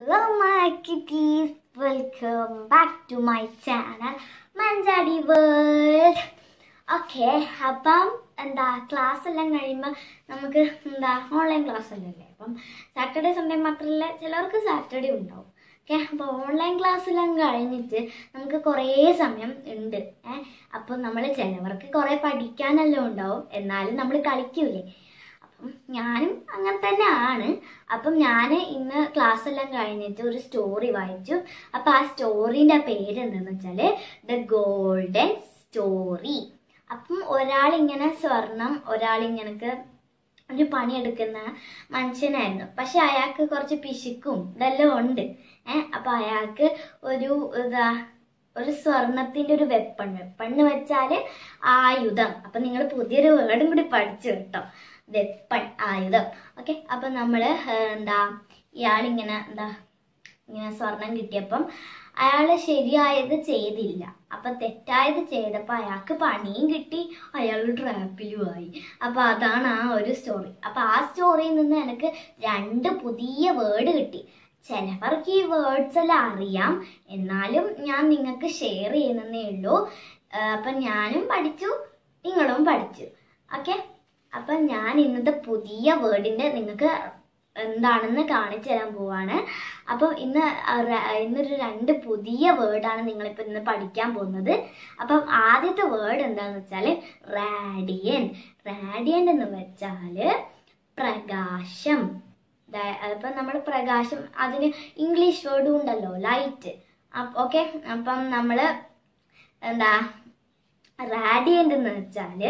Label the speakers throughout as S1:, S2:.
S1: Hello my kitties, welcome back to my channel Manjadi world okay അപ്പം എന്താ class എല്ലാം കഴിയുമ്പോൾ നമുക്ക് എന്താ ഓൺലൈൻ ക്ലാസ് അല്ലേ അപ്പം സാറ്റർഡേ സൺഡേ മാത്രമല്ല ചിലർക്ക് സാറ്റർഡേ ഉണ്ടാവും ഓക്കെ അപ്പോൾ ഓൺലൈൻ ക്ലാസ് എല്ലാം കഴിഞ്ഞിട്ട് നമുക്ക് കുറേ സമയം ഉണ്ട് ഏഹ് അപ്പം നമ്മൾ ചിലവർക്ക് കുറേ പഠിക്കാനെല്ലാം ഉണ്ടാവും എന്നാലും നമ്മൾ കളിക്കൂലേ അപ്പം ഞാനും അങ്ങനെ തന്നെ ആണ് അപ്പം ഞാൻ ഇന്ന് ക്ലാസ് എല്ലാം കഴിഞ്ഞിട്ട് ഒരു സ്റ്റോറി വായിച്ചു അപ്പം ആ സ്റ്റോറീൻ്റെ പേര് എന്താണെന്ന് വെച്ചാൽ ദ ഗോൾഡൻ സ്റ്റോറി അപ്പം ഒരാളിങ്ങനെ സ്വർണം ഒരാളിങ്ങനക്ക് ഒരു പണിയെടുക്കുന്ന മനുഷ്യനായിരുന്നു പക്ഷെ അയാൾക്ക് കുറച്ച് പിശുക്കും ഇതെല്ലാം ഉണ്ട് ഏഹ് അപ്പം അയാൾക്ക് ഒരു ഇതാ ഒരു സ്വർണത്തിന്റെ ഒരു വെപ്പൺ വെപ്പൺ എന്ന് വെച്ചാല് ആയുധം അപ്പൊ നിങ്ങൾ പുതിയൊരു വേർഡും കൂടി പഠിച്ചു കേട്ടോ വെപ്പൺ ആയുധം ഓക്കെ അപ്പൊ നമ്മള് ഏഹ്, എന്താ ഇയാളിങ്ങനെ എന്താ ഇങ്ങനെ സ്വർണം കിട്ടിയപ്പം അയാള് ശരിയായത് ചെയ്തില്ല അപ്പൊ തെറ്റായത് ചെയ്തപ്പോ അയാൾക്ക് പണിയും കിട്ടി അയാൾ ട്രാപ്പിലും ആയി അപ്പൊ അതാണ് ആ ഒരു സ്റ്റോറി അപ്പൊ ആ സ്റ്റോറിയിൽ നിന്ന് എനിക്ക് രണ്ട് പുതിയ വേർഡ് കിട്ടി ചിലവർക്ക് ഈ വേർഡ്സ് എല്ലാം അറിയാം എന്നാലും ഞാൻ നിങ്ങൾക്ക് ഷെയർ ചെയ്യുന്നതേ ഉള്ളൂ ആ, അപ്പം ഞാനും പഠിച്ചു നിങ്ങളും പഠിച്ചു ഓക്കെ അപ്പം ഞാൻ ഇന്നത്തെ പുതിയ വേർഡിൻ്റെ നിങ്ങൾക്ക് എന്താണെന്ന് കാണിച്ചു തരാൻ പോവാണ് അപ്പോൾ ഇന്ന് ര- ഇന്നൊരു രണ്ട് പുതിയ വേർഡാണ് നിങ്ങളിപ്പോൾ ഇന്ന് പഠിക്കാൻ പോകുന്നത് അപ്പം ആദ്യത്തെ വേർഡ് എന്താണെന്ന് വെച്ചാൽ റാഡിയൻ റാഡിയൻ എന്ന് വെച്ചാൽ പ്രകാശം അപ്പം നമ്മൾ പ്രകാശം അതിന് ഇംഗ്ലീഷ് വേർഡും ഉണ്ടല്ലോ ലൈറ്റ് ഓക്കെ അപ്പം നമ്മൾ എന്താ റാഡിയൻ്റ് എന്ന് വെച്ചാൽ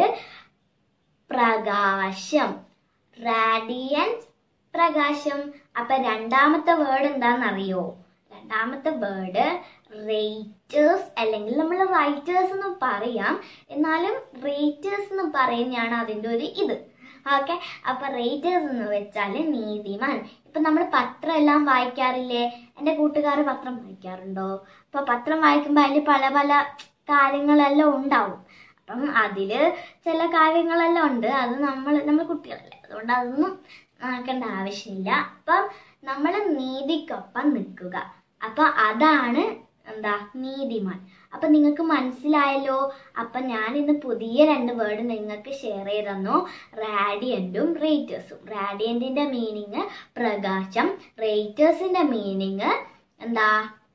S1: പ്രകാശം റാഡിയൻസ് പ്രകാശം അപ്പൊ രണ്ടാമത്തെ വേർഡ് എന്താണെന്നറിയോ രണ്ടാമത്തെ വേർഡ് റേറ്റേഴ്സ് അല്ലെങ്കിൽ നമ്മൾ റൈറ്റേഴ്സ് എന്ന് പറയാം എന്നാലും റേറ്റേഴ്സ് എന്ന് പറയുന്നതാണ് അതിൻ്റെ ഒരു ഇത് ഓക്കെ അപ്പൊ റേറ്റേഴ്സ് എന്ന് വെച്ചാൽ നീതിമാൻ ഇപ്പൊ നമ്മൾ പത്രം എല്ലാം വായിക്കാറില്ലേ എൻ്റെ കൂട്ടുകാർ പത്രം വായിക്കാറുണ്ടോ അപ്പൊ പത്രം വായിക്കുമ്പോൾ അതിൽ പല പല കാര്യങ്ങളെല്ലാം ഉണ്ടാവും അപ്പം അതില് ചില കാര്യങ്ങളെല്ലാം ഉണ്ട് അത് നമ്മൾ നമ്മൾ കുട്ടികളല്ലേ അതുകൊണ്ട് അതൊന്നും നോക്കേണ്ട ആവശ്യമില്ല അപ്പം നമ്മൾ നീതിക്കൊപ്പം നിൽക്കുക അപ്പൊ അതാണ് എന്താ നീതിമാൻ അപ്പൊ നിങ്ങൾക്ക് മനസ്സിലായല്ലോ അപ്പൊ ഞാൻ ഇന്ന് പുതിയ രണ്ട് വേർഡ് നിങ്ങൾക്ക് ഷെയർ ചെയ്ത് തന്നു റാഡിയന്റും റേറ്റേഴ്സും റാഡിയന്റിന്റെ മീനിങ് പ്രകാശം റേറ്റേഴ്സിന്റെ മീനിങ് എന്താ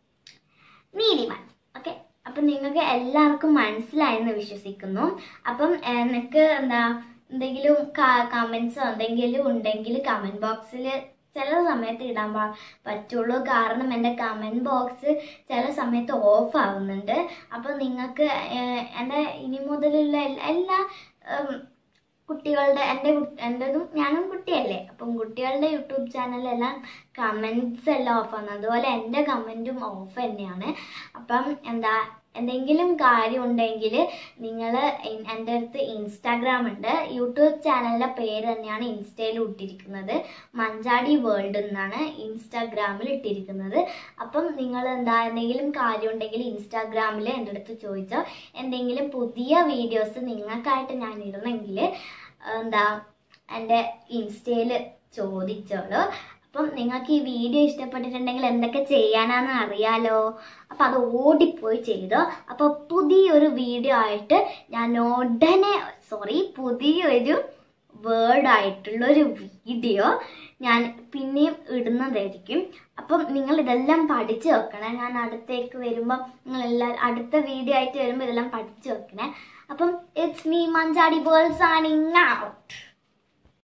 S1: നീതിമാൻ ഓക്കെ അപ്പം നിങ്ങൾക്ക് എല്ലാവർക്കും മനസ്സിലായെന്ന് വിശ്വസിക്കുന്നു അപ്പം എനിക്ക് എന്താ എന്തെങ്കിലും കമൻസോ എന്തെങ്കിലും ഉണ്ടെങ്കിൽ കമൻറ്റ് ബോക്സിൽ ചില സമയത്ത് ഇടാൻ പാ പറ്റുള്ളൂ കാരണം എൻ്റെ കമൻറ്റ് ബോക്സ് ചില സമയത്ത് ഓഫ് ആവുന്നുണ്ട് അപ്പം നിങ്ങൾക്ക് ഏഹ്, എൻ്റെ ഇനി മുതലുള്ള എല്ലാ- എല്ലാ ഉം, കുട്ടികളുടെ എൻ്റെ കു- എൻ്റെതും ഞാനും കുട്ടിയല്ലേ അപ്പം കുട്ടികളുടെ യൂട്യൂബ് ചാനലെല്ലാം കമൻറ്റ്സ് എല്ലാം ഓഫാണ് അതുപോലെ എൻ്റെ കമൻറ്റും ഓഫ് തന്നെയാണ് അപ്പം എന്താ എന്തെങ്കിലും കാര്യം ഉണ്ടെങ്കിൽ നിങ്ങൾ എൻ്റെ അടുത്ത് ഇൻസ്റ്റാഗ്രാം ഉണ്ട് യൂട്യൂബ് ചാനലിൻ്റെ പേര് തന്നെയാണ് ഇൻസ്റ്റയിൽ ഇട്ടിരിക്കുന്നത് മഞ്ചാടി വേൾഡ് എന്നാണ് ഇൻസ്റ്റാഗ്രാമിൽ ഇട്ടിരിക്കുന്നത് അപ്പം നിങ്ങൾ എന്താ എന്തെങ്കിലും കാര്യം ഉണ്ടെങ്കിൽ ഇൻസ്റ്റാഗ്രാമിൽ എൻ്റെ അടുത്ത് ചോദിച്ചോ എന്തെങ്കിലും പുതിയ വീഡിയോസ് നിങ്ങൾക്കായിട്ട് ഞാൻ ഇടണമെങ്കിൽ എന്താ എൻ്റെ ഇൻസ്റ്റയിൽ ചോദിച്ചോളൂ അപ്പം നിങ്ങൾക്ക് ഈ വീഡിയോ ഇഷ്ടപ്പെട്ടിട്ടുണ്ടെങ്കിൽ എന്തൊക്കെ ചെയ്യാനാന്ന് അറിയാലോ അപ്പം അത് ഓടിപ്പോയി ചെയ്തോ അപ്പോൾ പുതിയൊരു വീഡിയോ ആയിട്ട് ഞാൻ ഉടനെ സോറി പുതിയൊരു വേർഡ് ആയിട്ടുള്ളൊരു വീഡിയോ ഞാൻ പിന്നെയും ഇടുന്നതായിരിക്കും അപ്പം നിങ്ങൾ ഇതെല്ലാം പഠിച്ചു വെക്കണേ ഞാൻ അടുത്തേക്ക് വരുമ്പോൾ നിങ്ങൾ എല്ലാ അടുത്ത വീഡിയോ ആയിട്ട് വരുമ്പോൾ ഇതെല്ലാം പഠിച്ചു വെക്കണേ അപ്പം it's me Manjadi world signing out